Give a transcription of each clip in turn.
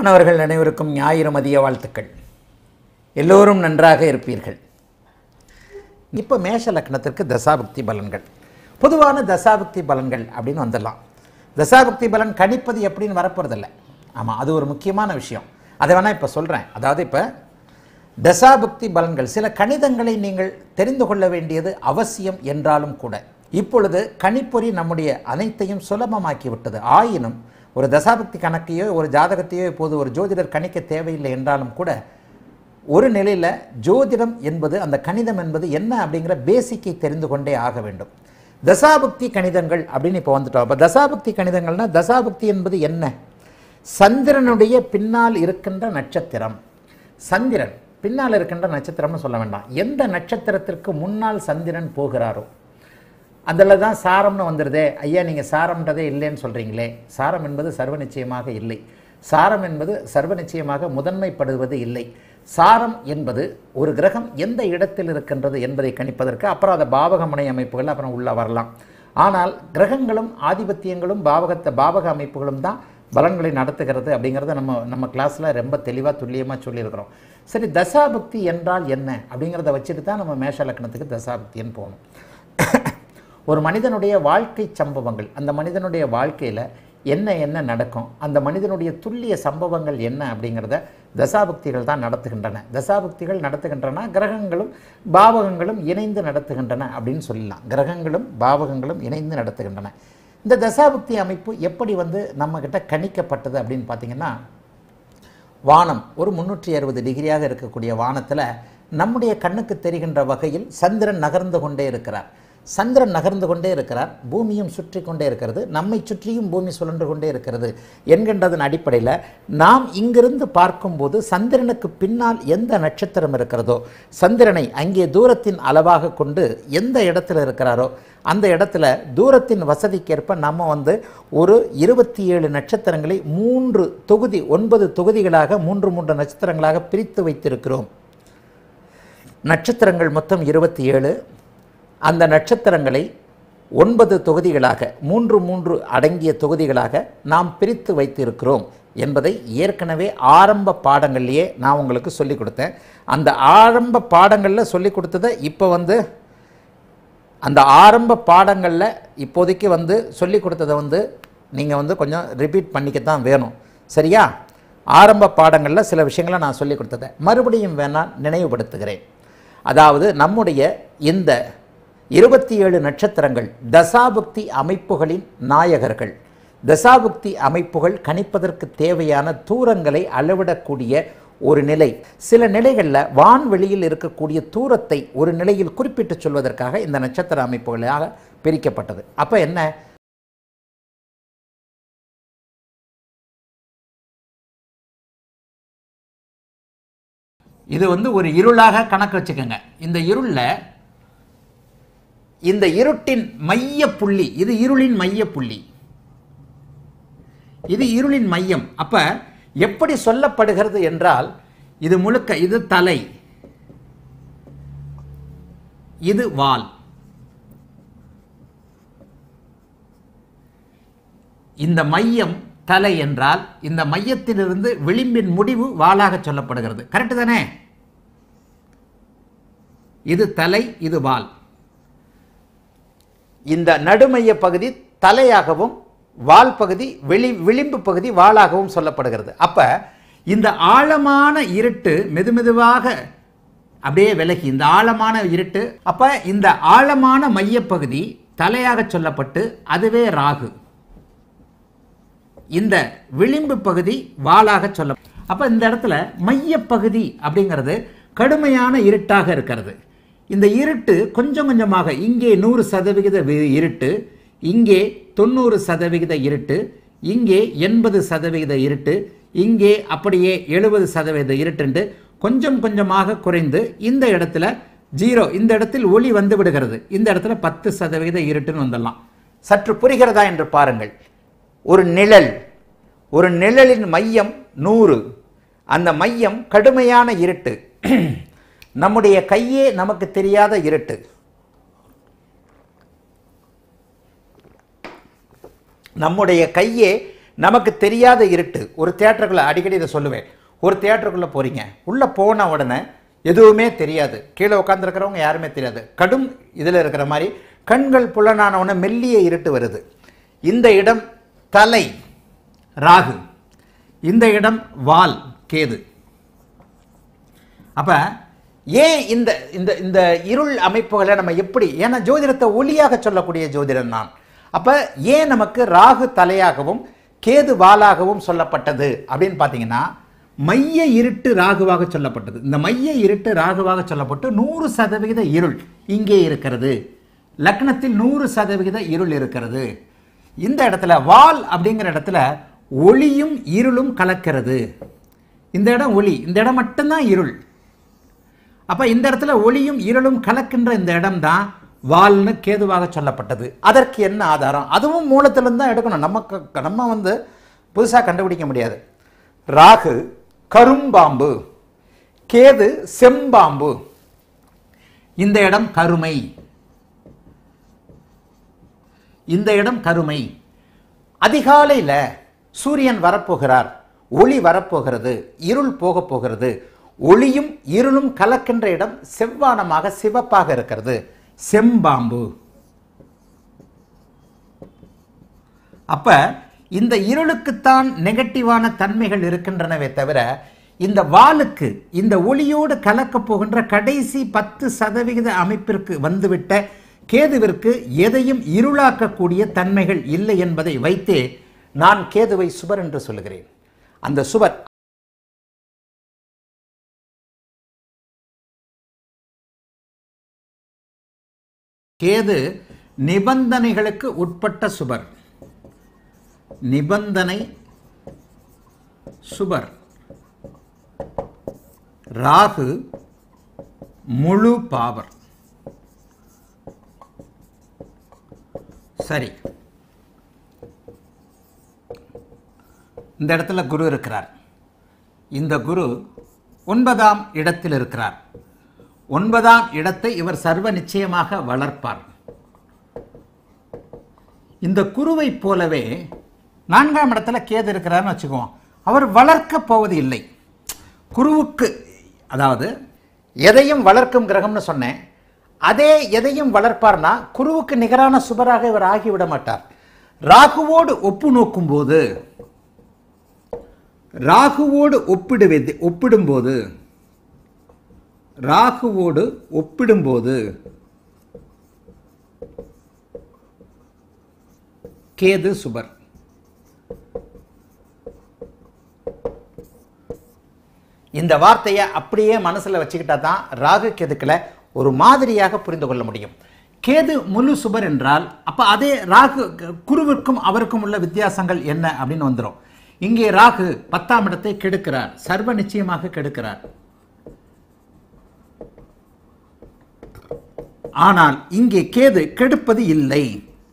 மாணவர்கள் அனைவருக்கும் ஞாயிறு மதிய வாழ்த்துக்கள் எல்லோரும் நன்றாக இருப்பீர்கள் இப்போ மேஷ லக்னத்திற்கு தசாபக்தி பலன்கள் பொதுவான தசாபக்தி பலன்கள் அப்படின்னு வந்துடலாம் தசாபக்தி பலன் கணிப்பது எப்படின்னு வரப்போறதில்ல ஆமாம் அது ஒரு முக்கியமான விஷயம் அதை வேணால் இப்போ சொல்கிறேன் அதாவது இப்போ தசாபக்தி பலன்கள் சில கணிதங்களை நீங்கள் தெரிந்து கொள்ள வேண்டியது அவசியம் என்றாலும் கூட இப்பொழுது கணிப்பொறி நம்முடைய அனைத்தையும் சுலபமாக்கி விட்டது ஆயினும் ஒரு தசாபக்தி கணக்கையோ ஒரு ஜாதகத்தையோ இப்போது ஒரு ஜோதிடர் கணிக்க தேவையில்லை என்றாலும் கூட ஒரு நிலையில் ஜோதிடம் என்பது அந்த கணிதம் என்பது என்ன அப்படிங்கிற பேசிக்கை தெரிந்து கொண்டே ஆக வேண்டும் தசாபக்தி கணிதங்கள் அப்படின்னு இப்போ வந்துட்டோம் அப்போ தசாபக்தி கணிதங்கள்னா தசாபக்தி என்பது என்ன சந்திரனுடைய பின்னால் இருக்கின்ற நட்சத்திரம் சந்திரன் பின்னால் இருக்கின்ற நட்சத்திரம்னு சொல்ல வேண்டாம் எந்த நட்சத்திரத்திற்கு முன்னால் சந்திரன் போகிறாரோ அதில் தான் சாரம்னு வந்துடுதே ஐயா நீங்கள் சாரம்ன்றதே இல்லைன்னு சொல்கிறீங்களே சாரம் என்பது சர்வ நிச்சயமாக இல்லை சாரம் என்பது சர்வ நிச்சயமாக முதன்மைப்படுவது இல்லை சாரம் என்பது ஒரு கிரகம் எந்த இடத்தில் இருக்கின்றது என்பதை கணிப்பதற்கு அப்புறம் அதை பாவகமனை அமைப்புகள் அப்புறம் உள்ள வரலாம் ஆனால் கிரகங்களும் ஆதிபத்தியங்களும் பாவகத்தை பாவக அமைப்புகளும் தான் பலன்களை நடத்துகிறது அப்படிங்கிறத நம்ம நம்ம கிளாஸில் ரொம்ப தெளிவாக துல்லியமாக சொல்லியிருக்கிறோம் சரி தசாபக்தி என்றால் என்ன அப்படிங்கிறத வச்சுட்டு தான் நம்ம மேஷ லக்னத்துக்கு தசாபக்தின்னு போகணும் ஒரு மனிதனுடைய வாழ்க்கை சம்பவங்கள் அந்த மனிதனுடைய வாழ்க்கையில் என்ன என்ன நடக்கும் அந்த மனிதனுடைய துல்லிய சம்பவங்கள் என்ன அப்படிங்கிறத தசாபக்திகள் தான் நடத்துகின்றன தசாபக்திகள் நடத்துகின்றன கிரகங்களும் பாவகங்களும் இணைந்து நடத்துகின்றன அப்படின்னு சொல்லலாம் கிரகங்களும் பாவகங்களும் இணைந்து நடத்துகின்றன இந்த தசாபக்தி அமைப்பு எப்படி வந்து நம்மக்கிட்ட கணிக்கப்பட்டது அப்படின்னு பார்த்தீங்கன்னா வானம் ஒரு முந்நூற்றி அறுபது டிகிரியாக இருக்கக்கூடிய வானத்தில் நம்முடைய கண்ணுக்கு தெரிகின்ற வகையில் சந்திரன் நகர்ந்து கொண்டே இருக்கிறார் சந்திரன் நகர்ந்து கொண்டே இருக்கிறார் பூமியும் சுற்றி கொண்டே இருக்கிறது நம்மை சுற்றியும் பூமி சுழன்று கொண்டே இருக்கிறது என்கின்றதன் அடிப்படையில் நாம் இங்கிருந்து பார்க்கும்போது சந்திரனுக்கு பின்னால் எந்த நட்சத்திரம் இருக்கிறதோ சந்திரனை அங்கே தூரத்தின் அளவாக கொண்டு எந்த இடத்துல இருக்கிறாரோ அந்த இடத்துல தூரத்தின் வசதிக்கேற்ப நம்ம வந்து ஒரு இருபத்தி ஏழு நட்சத்திரங்களை மூன்று தொகுதி ஒன்பது தொகுதிகளாக மூன்று மூன்று நட்சத்திரங்களாக பிரித்து வைத்திருக்கிறோம் நட்சத்திரங்கள் மொத்தம் இருபத்தி ஏழு அந்த நட்சத்திரங்களை ஒன்பது தொகுதிகளாக மூன்று மூன்று அடங்கிய தொகுதிகளாக நாம் பிரித்து வைத்திருக்கிறோம் என்பதை ஏற்கனவே ஆரம்ப பாடங்கள்லேயே நான் உங்களுக்கு சொல்லிக் கொடுத்தேன் அந்த ஆரம்ப பாடங்களில் சொல்லிக் கொடுத்ததை இப்போ வந்து அந்த ஆரம்ப பாடங்களில் இப்போதைக்கு வந்து சொல்லி கொடுத்ததை வந்து நீங்கள் வந்து கொஞ்சம் ரிப்பீட் பண்ணிக்கத்தான் வேணும் சரியா ஆரம்ப பாடங்களில் சில விஷயங்களை நான் சொல்லி கொடுத்ததை மறுபடியும் வேணால் நினைவுபடுத்துகிறேன் அதாவது நம்முடைய இந்த இருபத்தி ஏழு நட்சத்திரங்கள் தசாபுக்தி அமைப்புகளின் நாயகர்கள் தசாபுக்தி அமைப்புகள் கணிப்பதற்கு தேவையான தூரங்களை அளவிடக்கூடிய ஒரு நிலை சில நிலைகளில் வான்வெளியில் இருக்கக்கூடிய தூரத்தை ஒரு நிலையில் குறிப்பிட்டு சொல்வதற்காக இந்த நட்சத்திர அமைப்புகளாக பிரிக்கப்பட்டது அப்போ என்ன இது வந்து ஒரு இருளாக கணக்கு வச்சுக்கோங்க இந்த இருளில் இந்த இருட்டின் மைய புள்ளி இது இருளின் மைய புள்ளி இது இருளின் மையம் அப்ப எப்படி சொல்லப்படுகிறது என்றால் இது முழுக்க இது தலை இது வால் இந்த மையம் தலை என்றால் இந்த மையத்திலிருந்து விளிம்பின் முடிவு வாளாக சொல்லப்படுகிறது கரெக்டு தானே இது தலை இது வால் இந்த நடுமைய பகுதி தலையாகவும் வால் பகுதி வெளி விளிம்பு பகுதி வாளாகவும் சொல்லப்படுகிறது அப்ப இந்த ஆழமான இருட்டு மெதுமெதுவாக அப்படியே விலகி இந்த ஆழமான இருட்டு அப்ப இந்த ஆழமான மையப்பகுதி தலையாக சொல்லப்பட்டு அதுவே ராகு இந்த விளிம்பு பகுதி வாளாக சொல்ல அப்ப இந்த இடத்துல மையப்பகுதி அப்படிங்கிறது கடுமையான இருட்டாக இருக்கிறது இந்த இருட்டு கொஞ்சம் கொஞ்சமாக இங்கே நூறு சதவிகித வி- இருட்டு இங்கே தொண்ணூறு சதவிகித இருட்டு இங்கே எண்பது சதவிகித இருட்டு இங்கே அப்படியே எழுபது சதவீத இருட்டுண்டு கொஞ்சம் கொஞ்சமாக குறைந்து இந்த இடத்துல ஜீரோ இந்த இடத்தில் ஒளி வந்து விடுகிறது இந்த இடத்துல பத்து சதவிகித இருட்டுன்னு வந்துடலாம் சற்று புரிகிறதா என்று பாருங்கள் ஒரு நிழல் ஒரு நிழலின் மையம் நூறு அந்த மையம் கடுமையான இருட்டு நம்முடைய கையே நமக்கு தெரியாத இருட்டு நம்முடைய கையே நமக்கு தெரியாத இருட்டு ஒரு தேட்டருக்குள்ள அடிக்கடி இதை சொல்லுவேன் ஒரு தேட்டருக்குள்ள போறீங்க உள்ள போன உடனே எதுவுமே தெரியாது கீழே உட்காந்துருக்கிறவங்க யாருமே தெரியாது கடும் இதில் இருக்கிற மாதிரி கண்கள் புலனான உடனே மெல்லிய இருட்டு வருது இந்த இடம் தலை ராகு இந்த இடம் வால் கேது அப்ப ஏன் இந்த இந்த இந்த இருள் அமைப்புகளை நம்ம எப்படி ஏன்னா ஜோதிடத்தை ஒளியாக சொல்லக்கூடிய ஜோதிடம் நான் அப்ப ஏன் நமக்கு ராகு தலையாகவும் கேது வாலாகவும் சொல்லப்பட்டது அப்படின்னு பார்த்தீங்கன்னா மைய இருட்டு ராகுவாக சொல்லப்பட்டது இந்த மைய இருட்டு ராகுவாக சொல்லப்பட்டு நூறு சதவிகித இருள் இங்கே இருக்கிறது லக்னத்தில் நூறு சதவிகித இருள் இருக்கிறது இந்த இடத்துல வால் அப்படிங்கிற இடத்துல ஒளியும் இருளும் கலக்கிறது இந்த இடம் ஒளி இந்த இடம் மட்டும்தான் இருள் அப்ப இந்த இடத்துல ஒளியும் இருளும் கலக்கின்ற இந்த இடம் தான் வால்னு கேதுவாக சொல்லப்பட்டது அதற்கு என்ன ஆதாரம் அதுவும் மூலத்திலிருந்து தான் எடுக்கணும் நமக்கு நம்ம வந்து புதுசாக கண்டுபிடிக்க முடியாது ராகு கரும்பாம்பு கேது செம்பாம்பு இந்த இடம் கருமை இந்த இடம் கருமை அதிகாலையில் சூரியன் வரப்போகிறார் ஒளி வரப்போகிறது இருள் போகப் போகிறது ஒளியும் இருளும் கலக்கின்ற இடம் செவ்வானமாக சிவப்பாக இருக்கிறது செம்பாம்பு அப்ப இந்த இருளுக்குத்தான் நெகட்டிவான தன்மைகள் இருக்கின்றனவே தவிர இந்த வாளுக்கு இந்த ஒளியோடு கலக்கப் போகின்ற கடைசி பத்து சதவிகித அமைப்பிற்கு வந்துவிட்ட கேதுவிற்கு எதையும் இருளாக்கக்கூடிய தன்மைகள் இல்லை என்பதை வைத்தே நான் கேதுவை சுவர் என்று சொல்லுகிறேன் அந்த சுவர் கேது நிபந்தனைகளுக்கு உட்பட்ட சுவர் நிபந்தனை சுவர் ராகு முழு பாவர் சரி இந்த இடத்துல குரு இருக்கிறார் இந்த குரு ஒன்பதாம் இடத்தில் இருக்கிறார் ஒன்பதாம் இடத்தை இவர் சர்வ நிச்சயமாக வளர்ப்பார் இந்த குருவை போலவே நான்காம் இடத்துல கேது இருக்கிறார்னு வச்சுக்குவோம் அவர் வளர்க்க போவது இல்லை குருவுக்கு அதாவது எதையும் வளர்க்கும் கிரகம்னு சொன்னேன் அதே எதையும் வளர்ப்பார்னா குருவுக்கு நிகரான சுபராக இவர் ஆகிவிட மாட்டார் ராகுவோடு ஒப்பு நோக்கும்போது ராகுவோடு ஒப்பிடுவது ஒப்பிடும்போது ராகுவோடு ஒப்பிடும்போது கேது சுபர் இந்த வார்த்தையை அப்படியே மனசுல வச்சுக்கிட்டா தான் ராகு கேதுக்களை ஒரு மாதிரியாக புரிந்து கொள்ள முடியும் கேது முழு சுபர் என்றால் அப்ப அதே ராகு குருவிற்கும் அவருக்கும் உள்ள வித்தியாசங்கள் என்ன அப்படின்னு வந்துடும் இங்கே ராகு பத்தாம் இடத்தை கெடுக்கிறார் சர்வ நிச்சயமாக கெடுக்கிறார் ஆனால் இங்கே கேது கெடுப்பது இல்லை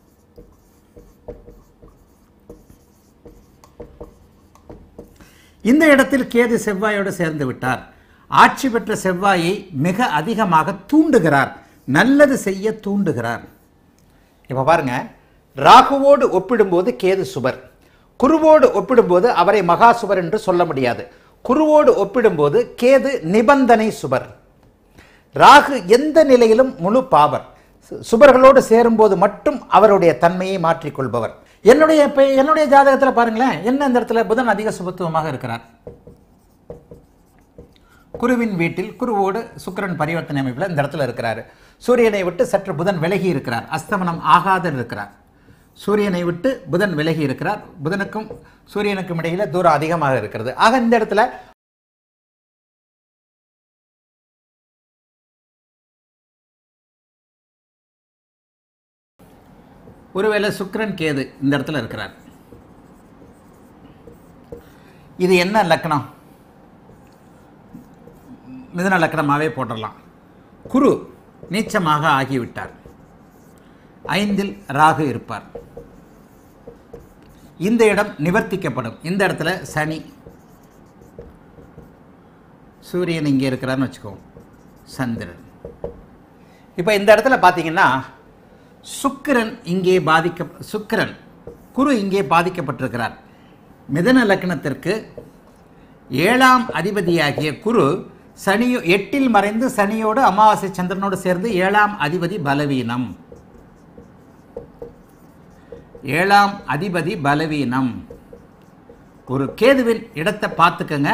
இந்த இடத்தில் கேது செவ்வாயோடு சேர்ந்து விட்டார் ஆட்சி பெற்ற செவ்வாயை மிக அதிகமாக தூண்டுகிறார் நல்லது செய்ய தூண்டுகிறார் இப்ப பாருங்க ராகுவோடு ஒப்பிடும்போது கேது சுபர் குருவோடு ஒப்பிடும்போது அவரை மகா சுபர் என்று சொல்ல முடியாது குருவோடு ஒப்பிடும்போது கேது நிபந்தனை சுபர் ராகு எந்த நிலையிலும் முழு பாவர் சு- சுபர்களோடு சேரும்போது மட்டும் அவருடைய தன்மையை மாற்றிக்கொள்பவர் என்னுடைய இப்ப என்னுடைய ஜாதகத்துல பாருங்களேன் என்ன இந்த இடத்துல புதன் அதிக சுபத்துவமாக இருக்கிறார் குருவின் வீட்டில் குருவோடு சுக்கிரன் பரிவர்த்தனை அமைப்பில் இந்த இடத்துல இருக்கிறார் சூரியனை விட்டு சற்று புதன் விலகி இருக்கிறார் அஸ்தமனம் ஆகாத இருக்கிறார் சூரியனை விட்டு புதன் விலகி இருக்கிறார் புதனுக்கும் சூரியனுக்கும் இடையில தூரம் அதிகமாக இருக்கிறது ஆக இந்த இடத்துல ஒருவேளை சுக்கிரன் கேது இந்த இடத்துல இருக்கிறார் இது என்ன லக்னம் மிதுன லக்னமாகவே போட்டுடலாம் குரு நீச்சமாக ஆகிவிட்டார் ஐந்தில் ராகு இருப்பார் இந்த இடம் நிவர்த்திக்கப்படும் இந்த இடத்துல சனி சூரியன் இங்கே இருக்கிறான்னு வச்சுக்கோங்க சந்திரன் இப்போ இந்த இடத்துல பார்த்தீங்கன்னா சுக்கிரன் இங்கே பாதிக்க சுக்கிரன் குரு இங்கே பாதிக்கப்பட்டிருக்கிறார் மிதன லக்னத்திற்கு ஏழாம் அதிபதியாகிய குரு சனியோ எட்டில் மறைந்து சனியோடு அமாவாசை சந்திரனோடு சேர்ந்து ஏழாம் அதிபதி பலவீனம் ஏழாம் அதிபதி பலவீனம் ஒரு கேதுவின் இடத்தை பார்த்துக்கங்க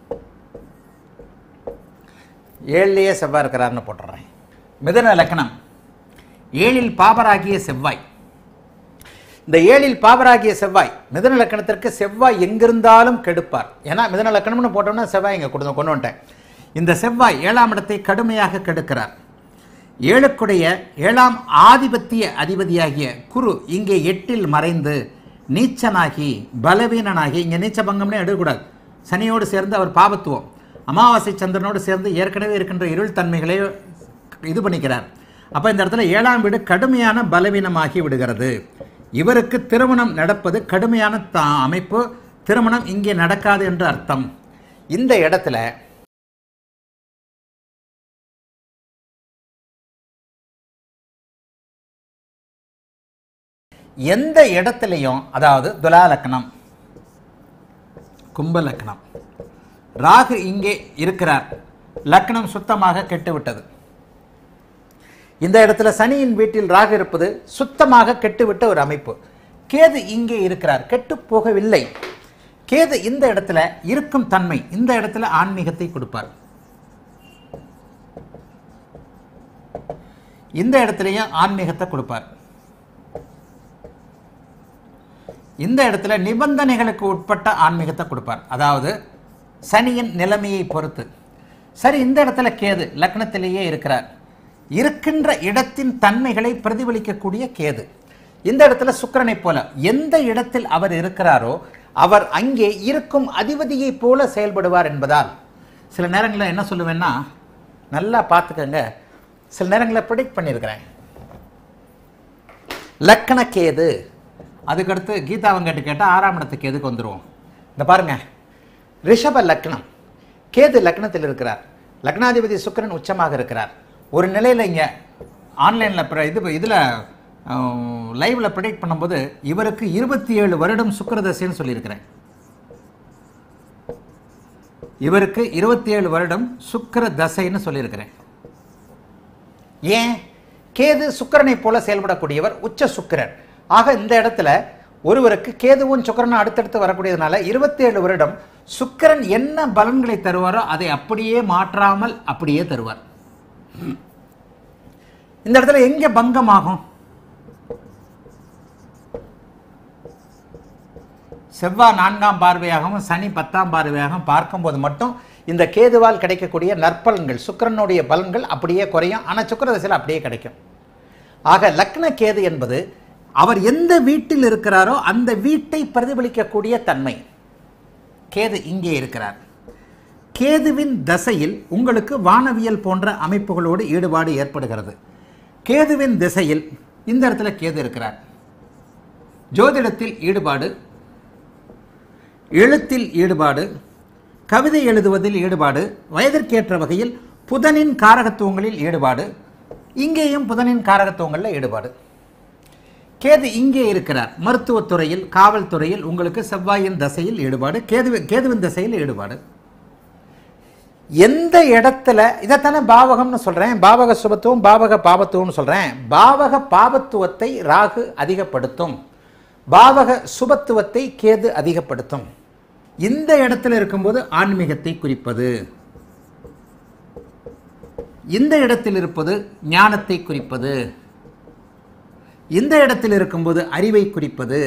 ஏழுலேயே செவ்வாய் இருக்கிறாருன்னு போட்டுறேன் மிதன லக்னம் ஏழில் பாபராகிய செவ்வாய் இந்த ஏழில் பாபராகிய செவ்வாய் மிதன லக்கணத்திற்கு செவ்வாய் எங்கிருந்தாலும் கெடுப்பார் ஏன்னா மிதன லக்கணம்னு போட்டோம்னா செவ்வாய் இங்கே கொண்டு கொண்டு வந்துட்டேன் இந்த செவ்வாய் ஏழாம் இடத்தை கடுமையாக கெடுக்கிறார் ஏழுக்குடைய ஏழாம் ஆதிபத்திய அதிபதியாகிய குரு இங்கே எட்டில் மறைந்து நீச்சனாகி பலவீனனாகி இங்கே நீச்ச பங்கம்னே எடுக்கக்கூடாது சனியோடு சேர்ந்து அவர் பாபத்துவம் அமாவாசை சந்திரனோடு சேர்ந்து ஏற்கனவே இருக்கின்ற இருள் தன்மைகளை இது பண்ணிக்கிறார் அப்போ இந்த இடத்துல ஏழாம் வீடு கடுமையான பலவீனமாகி விடுகிறது இவருக்கு திருமணம் நடப்பது கடுமையான தா அமைப்பு திருமணம் இங்கே நடக்காது என்று அர்த்தம் இந்த இடத்துல எந்த இடத்துலையும் அதாவது துலா லக்னம் கும்ப லக்னம் ராகு இங்கே இருக்கிறார் லக்னம் சுத்தமாக கெட்டுவிட்டது இந்த இடத்துல சனியின் வீட்டில் ராகு இருப்பது சுத்தமாக கெட்டுவிட்ட ஒரு அமைப்பு கேது இங்கே இருக்கிறார் கெட்டு போகவில்லை கேது இந்த இடத்துல இருக்கும் தன்மை இந்த இடத்துல ஆன்மீகத்தை கொடுப்பார் இந்த இடத்துலையும் ஆன்மீகத்தை கொடுப்பார் இந்த இடத்துல நிபந்தனைகளுக்கு உட்பட்ட ஆன்மீகத்தை கொடுப்பார் அதாவது சனியின் நிலைமையை பொறுத்து சரி இந்த இடத்துல கேது லக்னத்திலேயே இருக்கிறார் இருக்கின்ற இடத்தின் தன்மைகளை பிரதிபலிக்கக்கூடிய கேது இந்த இடத்துல சுக்கிரனை போல எந்த இடத்தில் அவர் இருக்கிறாரோ அவர் அங்கே இருக்கும் அதிபதியைப் போல செயல்படுவார் என்பதால் சில நேரங்களில் என்ன சொல்லுவேன்னா நல்லா பார்த்துக்கங்க சில நேரங்களில் ப்ரிடிக்ட் பண்ணியிருக்கிறேன் லக்கண கேது அதுக்கடுத்து கீதா வெங்கட்டு கேட்டால் ஆறாம் இடத்துக்கு எதுக்கு வந்துடுவோம் இந்த பாருங்க ரிஷப லக்னம் கேது லக்னத்தில் இருக்கிறார் லக்னாதிபதி சுக்கிரன் உச்சமாக இருக்கிறார் ஒரு நிலையில் இங்கே ஆன்லைனில் இது இதில் லைவில் ப்ரிடிக்ட் பண்ணும்போது இவருக்கு இருபத்தி ஏழு வருடம் சுக்கிரதசைன்னு சொல்லியிருக்கிறேன் இவருக்கு இருபத்தி ஏழு வருடம் சுக்கிர தசைன்னு சொல்லியிருக்கிறேன் ஏன் கேது சுக்கிரனை போல செயல்படக்கூடியவர் உச்ச சுக்கிரன் ஆக இந்த இடத்துல ஒருவருக்கு கேதுவும் சுக்கிரனும் அடுத்தடுத்து வரக்கூடியதுனால இருபத்தி ஏழு வருடம் சுக்கிரன் என்ன பலன்களை தருவாரோ அதை அப்படியே மாற்றாமல் அப்படியே தருவார் இந்த இடத்துல எங்க பங்கமாகும் செவ்வாய் நான்காம் பார்வையாகவும் சனி பத்தாம் பார்வையாகவும் பார்க்கும்போது மட்டும் இந்த கேதுவால் கிடைக்கக்கூடிய நற்பலன்கள் சுக்கிரனுடைய பலன்கள் அப்படியே குறையும் ஆனால் சுக்கிர திசையில் அப்படியே கிடைக்கும் ஆக லக்ன கேது என்பது அவர் எந்த வீட்டில் இருக்கிறாரோ அந்த வீட்டை பிரதிபலிக்கக்கூடிய தன்மை கேது இங்கே இருக்கிறார் கேதுவின் தசையில் உங்களுக்கு வானவியல் போன்ற அமைப்புகளோடு ஈடுபாடு ஏற்படுகிறது கேதுவின் திசையில் இந்த இடத்துல கேது இருக்கிறார் ஜோதிடத்தில் ஈடுபாடு எழுத்தில் ஈடுபாடு கவிதை எழுதுவதில் ஈடுபாடு வயதிற்கேற்ற வகையில் புதனின் காரகத்துவங்களில் ஈடுபாடு இங்கேயும் புதனின் காரகத்துவங்களில் ஈடுபாடு கேது இங்கே இருக்கிறார் மருத்துவத்துறையில் காவல்துறையில் உங்களுக்கு செவ்வாயின் தசையில் ஈடுபாடு கேது கேதுவின் தசையில் ஈடுபாடு எந்த இடத்துல இதைத்தானே பாவகம்னு சொல்கிறேன் பாவக சுபத்துவம் பாவக பாபத்துவம்னு சொல்கிறேன் பாவக பாபத்துவத்தை ராகு அதிகப்படுத்தும் பாவக சுபத்துவத்தை கேது அதிகப்படுத்தும் இந்த இடத்துல இருக்கும்போது ஆன்மீகத்தை குறிப்பது இந்த இடத்தில் இருப்பது ஞானத்தை குறிப்பது இந்த இடத்தில் இருக்கும்போது அறிவை குறிப்பது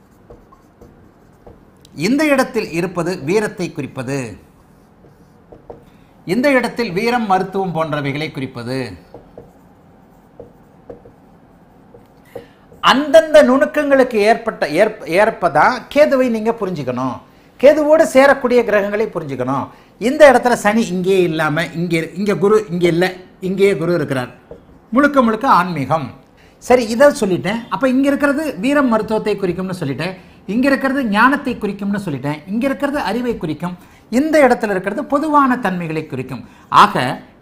இந்த இடத்தில் இருப்பது வீரத்தை குறிப்பது இந்த இடத்தில் வீரம் மருத்துவம் போன்றவைகளை குறிப்பது அந்தந்த நுணுக்கங்களுக்கு ஏற்பட்ட ஏற்ப ஏற்பதான் கேதுவை நீங்க புரிஞ்சுக்கணும் கேதுவோடு சேரக்கூடிய கிரகங்களை புரிஞ்சுக்கணும் இந்த இடத்துல சனி இங்கே இல்லாம இங்கே இங்க குரு இங்கே இல்லை இங்கேயே குரு இருக்கிறார் முழுக்க முழுக்க ஆன்மீகம் சரி இதை சொல்லிட்டேன் அப்போ இங்கே இருக்கிறது வீரம் மருத்துவத்தை குறிக்கும்னு சொல்லிட்டேன் இங்கே இருக்கிறது ஞானத்தை குறிக்கும்னு சொல்லிட்டேன் இங்கே இருக்கிறது அறிவை குறிக்கும் இந்த இடத்துல இருக்கிறது பொதுவான தன்மைகளை குறிக்கும் ஆக